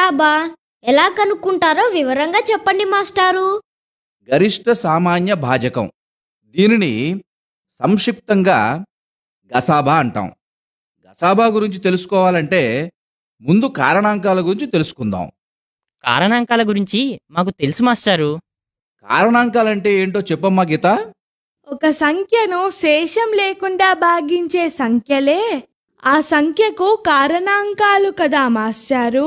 గసాబా ఎలా కనుక్కుంటారో వివరంగా చెప్పండి మాస్టారు గరిష్ట సామాన్య భాజకం దీనిని సంక్షిప్తంగా గసాబా అంటాం గసాబా గురించి తెలుసుకోవాలంటే ముందు కారణాంకాల గురించి తెలుసుకుందాం కారణాంకాల గురించి మాకు తెలుసు మాస్టారు కారణాంకాలంటే ఏంటో చెప్పమ్మా గీత ఒక సంఖ్యను శేషం లేకుండా భాగించే సంఖ్యలే ఆ సంఖ్యకు కారణాంకాలు కదా మాస్టారు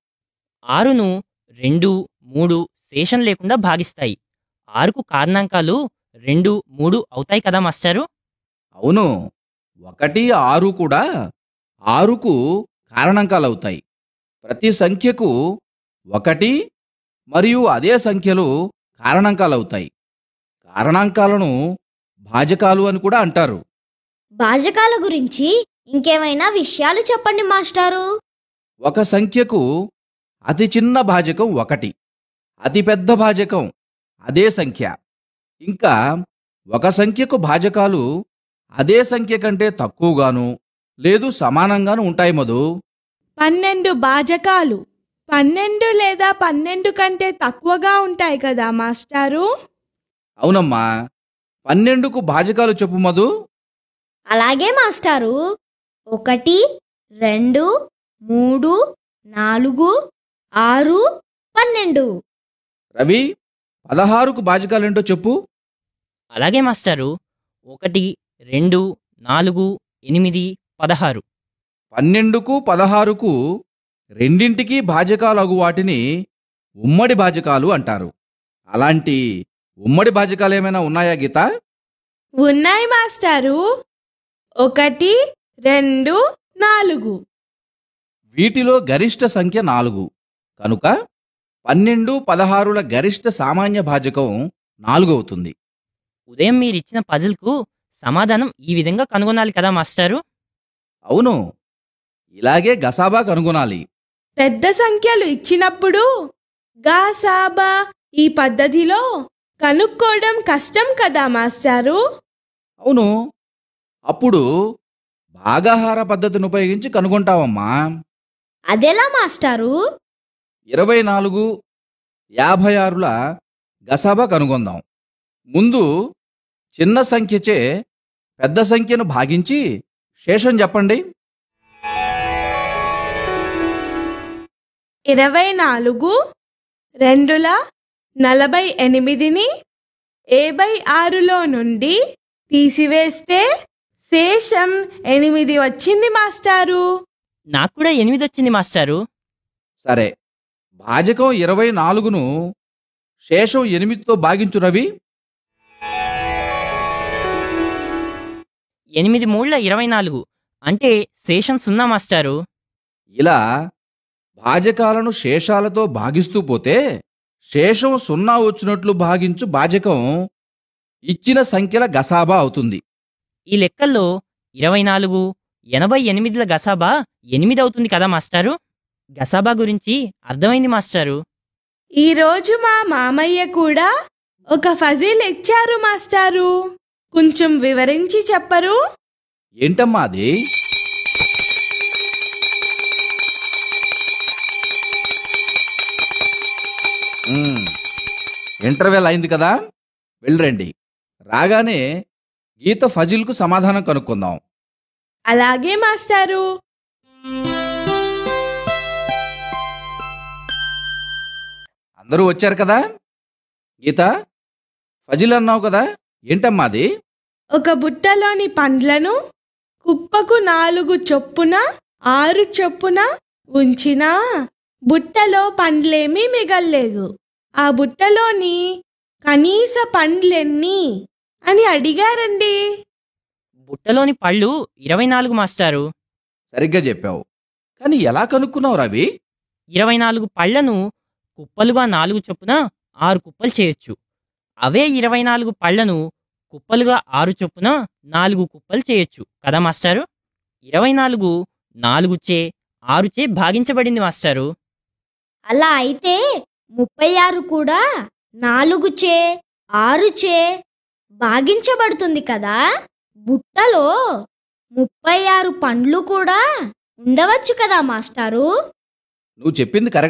ఆరును రెండు మూడు శేషం లేకుండా భాగిస్తాయి ఆరుకు కారణాంకాలు రెండు మూడు అవుతాయి కదా మాస్టారు అవును ఒకటి ఆరు కూడా ఆరుకు కారణాంకాలవుతాయి ప్రతి సంఖ్యకు ఒకటి మరియు అదే సంఖ్యలు కారణాంకాలవుతాయి కారణాంకాలను భాజకాలు అని కూడా అంటారు భాజకాల గురించి ఇంకేమైనా విషయాలు చెప్పండి మాస్టారు ఒక సంఖ్యకు అతి చిన్న భాజకం ఒకటి అతి పెద్ద భాజకం అదే సంఖ్య ఇంకా ఒక సంఖ్యకు భాజకాలు అదే సంఖ్య కంటే తక్కువగాను లేదు సమానంగాను ఉంటాయి మధు పన్నెండు భాజకాలు పన్నెండు లేదా పన్నెండు కంటే తక్కువగా ఉంటాయి కదా మాస్టారు అవునమ్మా పన్నెండుకు భాజకాలు చెప్పు మధు అలాగే మాస్టారు ఒకటి రెండు మూడు నాలుగు ఆరు పన్నెండు రవి పదహారుకు భాజకాలేంటో చెప్పు అలాగే మాస్టారు ఒకటి రెండు నాలుగు ఎనిమిది పదహారు పన్నెండుకు పదహారుకు రెండింటికి భాజకాలు అగు వాటిని ఉమ్మడి భాజకాలు అంటారు అలాంటి ఉమ్మడి భాజకాలు ఏమైనా ఉన్నాయా గీత ఉన్నాయి మాస్టారు ఒకటి రెండు నాలుగు వీటిలో గరిష్ట సంఖ్య నాలుగు కనుక పన్నెండు పదహారుల గరిష్ట సామాన్య భాజకం నాలుగు అవుతుంది ఉదయం మీరిచ్చిన పజిల్కు సమాధానం ఈ విధంగా కనుగొనాలి కదా మాస్టారు అవును ఇలాగే గసాబా కనుగొనాలి పెద్ద సంఖ్యలు ఇచ్చినప్పుడు గా సాబా ఈ పద్ధతిలో కనుక్కోవడం కష్టం కదా మాస్టారు అవును అప్పుడు భాగాహార పద్ధతిని ఉపయోగించి కనుగొంటావమ్మా అదెలా మాస్టారు ఇరవై నాలుగు యాభై ఆరుల గసాబా కనుగొందాం ముందు చిన్న సంఖ్యచే పెద్ద సంఖ్యను భాగించి శేషం చెప్పండి ఇరవై నాలుగు రెండుల నలభై ఎనిమిదిని ఏబై ఆరులో నుండి తీసివేస్తే శేషం ఎనిమిది వచ్చింది మాస్టారు నాకు కూడా ఎనిమిది వచ్చింది మాస్టారు సరే భాజకం ఇరవై నాలుగును శేషం ఎనిమిదితో భాగించు రవి ఎనిమిది మూళ్ళ ఇరవై నాలుగు అంటే శేషం సున్నా మాస్టారు ఇలా భాజకాలను శేషాలతో భాగిస్తూ పోతే శేషం సున్నా వచ్చినట్లు భాగించు భాజకం ఇచ్చిన సంఖ్యల గసాబా అవుతుంది ఈ లెక్కల్లో ఇరవై నాలుగు ఎనభై ఎనిమిదిల గసాబా ఎనిమిది అవుతుంది కదా మాస్టారు గసాబా గురించి అర్థమైంది మాస్టారు ఈరోజు మా మామయ్య కూడా ఒక ఫజిల్ ఇచ్చారు మాస్టారు కొంచెం వివరించి చెప్పరు ఏంటమ్మా అది మ్మ్. ఇంటర్వెల్ అయింది కదా వెళ్ళరండి రాగానే గీత ఫజిల్కు సమాధానం కనుక్కుందాం అలాగే మాస్టారు అందరూ వచ్చారు కదా గీత ఫజిల్ అన్నావు కదా ఏంటమ్మా అది ఒక బుట్టలోని పండ్లను కుప్పకు నాలుగు చొప్పున ఆరు చొప్పున ఉంచినా బుట్టలో పండ్లేమీ మిగల్లేదు ఆ బుట్టలోని కనీస పండ్లెన్ని అని అడిగారండి బుట్టలోని పళ్ళు ఇరవై నాలుగు మాస్టారు సరిగ్గా చెప్పావు కానీ ఎలా కనుక్కున్నావు రవి ఇరవై నాలుగు పళ్లను కుప్పలుగా నాలుగు చొప్పున ఆరు కుప్పలు చేయొచ్చు అవే ఇరవై నాలుగు పళ్లను కుప్పలుగా ఆరు చొప్పున నాలుగు కుప్పలు చేయొచ్చు కదా మాస్టారు ఇరవై నాలుగు నాలుగు చే ఆరు చే భాగించబడింది మాస్టారు అలా అయితే ముప్పై ఆరు కూడా నాలుగు చే ఆరు చే భాగించబడుతుంది కదా బుట్టలో ముప్పై ఆరు పండ్లు కూడా ఉండవచ్చు కదా మాస్టారు నువ్వు చెప్పింది కరెక్ట్